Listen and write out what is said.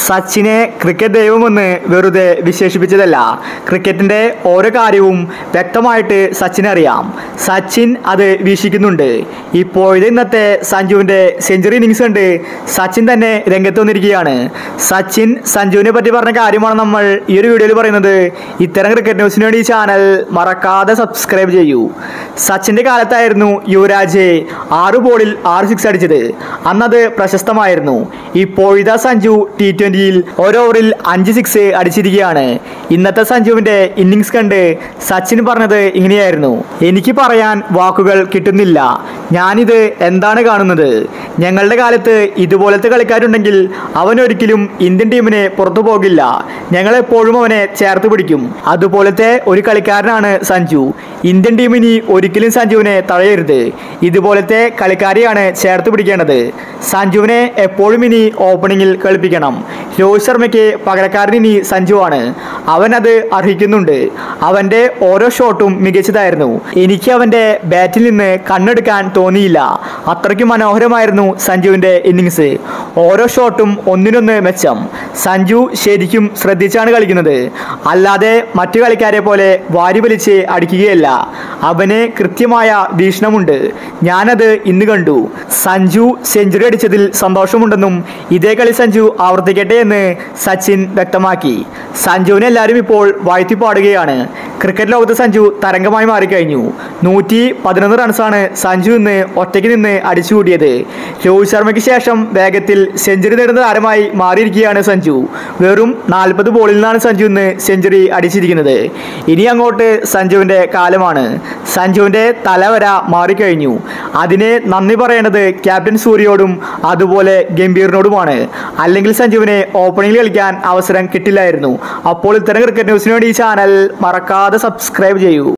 സച്ചിനെ ക്രിക്കറ്റ് ദൈവമെന്ന് വെറുതെ വിശേഷിപ്പിച്ചതല്ല ക്രിക്കറ്റിൻ്റെ ഓരോ കാര്യവും വ്യക്തമായിട്ട് സച്ചിന് അറിയാം സച്ചിൻ അത് വീക്ഷിക്കുന്നുണ്ട് ഇപ്പോഴത്തെ ഇന്നത്തെ സഞ്ജുവിൻ്റെ സെഞ്ചുറി ഇന്നിങ്സ് കണ്ട് സച്ചിൻ തന്നെ രംഗത്ത് വന്നിരിക്കുകയാണ് സച്ചിൻ സഞ്ജുവിനെ പറ്റി പറഞ്ഞ കാര്യമാണ് നമ്മൾ ഈ ഒരു വീഡിയോയിൽ പറയുന്നത് ഇത്തരം ക്രിക്കറ്റ് ന്യൂസിന് വേണ്ടി ഈ ചാനൽ മറക്കാതെ സബ്സ്ക്രൈബ് ചെയ്യൂ സച്ചിൻ്റെ കാലത്തായിരുന്നു യുവരാജ് ആറ് ബോളിൽ ആറ് സിക്സ് അടിച്ചത് അന്നത് പ്രശസ്തമായിരുന്നു ഇപ്പോഴിതാ സഞ്ജു ടി ട്വൻ്റിയിൽ ഓരോ ഓവറിൽ അഞ്ച് സിക്സ് അടിച്ചിരിക്കുകയാണ് ഇന്നത്തെ സഞ്ജുവിൻ്റെ ഇന്നിങ്സ് കണ്ട് സച്ചിൻ പറഞ്ഞത് ഇങ്ങനെയായിരുന്നു എനിക്ക് പറയാൻ വാക്കുകൾ കിട്ടുന്നില്ല ഞാനിത് എന്താണ് കാണുന്നത് ഞങ്ങളുടെ കാലത്ത് ഇതുപോലത്തെ കളിക്കാരുണ്ടെങ്കിൽ അവൻ ഒരിക്കലും ഇന്ത്യൻ ടീമിനെ പുറത്തു പോകില്ല ഞങ്ങളെപ്പോഴും അവനെ ചേർത്ത് പിടിക്കും അതുപോലത്തെ ഒരു കളിക്കാരനാണ് സഞ്ജു ഇന്ത്യൻ ടീമിനി ഒരിക്കലും സഞ്ജുവിനെ തഴയരുത് ഇതുപോലത്തെ കളിക്കാരെയാണ് ചേർത്ത് പിടിക്കേണ്ടത് സഞ്ജുവിനെ എപ്പോഴും ഇനി ഓപ്പണിങ്ങിൽ കളിപ്പിക്കണം രോഹിത് ശർമ്മയ്ക്ക് പകരക്കാരൻ ഇനി സഞ്ജുവാണ് അവൻ അത് അർഹിക്കുന്നുണ്ട് അവൻ്റെ ഓരോ ഷോട്ടും മികച്ചതായിരുന്നു എനിക്ക് അവൻ്റെ ബാറ്റിൽ നിന്ന് കണ്ണെടുക്കാൻ തോന്നിയില്ല അത്രയ്ക്ക് മനോഹരമായിരുന്നു സഞ്ജുവിൻ്റെ ഇന്നിങ്സ് ഓരോ ഷോട്ടും ഒന്നിനൊന്ന് മെച്ചം സഞ്ജു ശരിക്കും ശ്രദ്ധിച്ചാണ് കളിക്കുന്നത് അല്ലാതെ മറ്റു കളിക്കാരെ പോലെ വാരി വലിച്ച് അടിക്കുകയല്ല അവന് കൃത്യമായ വീക്ഷണമുണ്ട് ഞാനത് ഇന്ന് കണ്ടു സഞ്ജു സെഞ്ചുറി അടിച്ചതിൽ സന്തോഷമുണ്ടെന്നും ഇതേ കളി സഞ്ജു ആവർത്തിക്കട്ടെ എന്ന് സച്ചിൻ വ്യക്തമാക്കി സഞ്ജുവിനെ എല്ലാവരും ഇപ്പോൾ വാഴ്ത്തിപ്പാടുകയാണ് ക്രിക്കറ്റ് ലോകത്ത് സഞ്ജു തരംഗമായി മാറിക്കഴിഞ്ഞു നൂറ്റി പതിനൊന്ന് റൺസാണ് സഞ്ജു ഇന്ന് ഒറ്റയ്ക്ക് നിന്ന് അടിച്ചുകൂടിയത് രോഹിത് ശർമ്മയ്ക്ക് ശേഷം വേഗത്തിൽ സെഞ്ചുറി നേടുന്ന താരമായി മാറിയിരിക്കുകയാണ് സഞ്ജു വെറും നാൽപ്പത് ബോളിൽ നിന്നാണ് സഞ്ജു ഇന്ന് സെഞ്ചുറി അടിച്ചിരിക്കുന്നത് ഇനി അങ്ങോട്ട് സഞ്ജുവിൻ്റെ കാലമാണ് സഞ്ജുവിൻ്റെ തലവര മാറിക്കഴിഞ്ഞു അതിന് നന്ദി പറയേണ്ടത് ക്യാപ്റ്റൻ സൂര്യയോടും അതുപോലെ ഗംഭീറിനോടുമാണ് അല്ലെങ്കിൽ സഞ്ജുവിനെ ഓപ്പണിംഗിൽ കളിക്കാൻ അവസരം കിട്ടില്ലായിരുന്നു അപ്പോൾ ഇത്തരം ക്രിക്കറ്റ് ന്യൂസിന് വേണ്ടി ഈ ചാനൽ മറക്കാതെ സബ്സ്ക്രൈബ് ചെയ്യൂ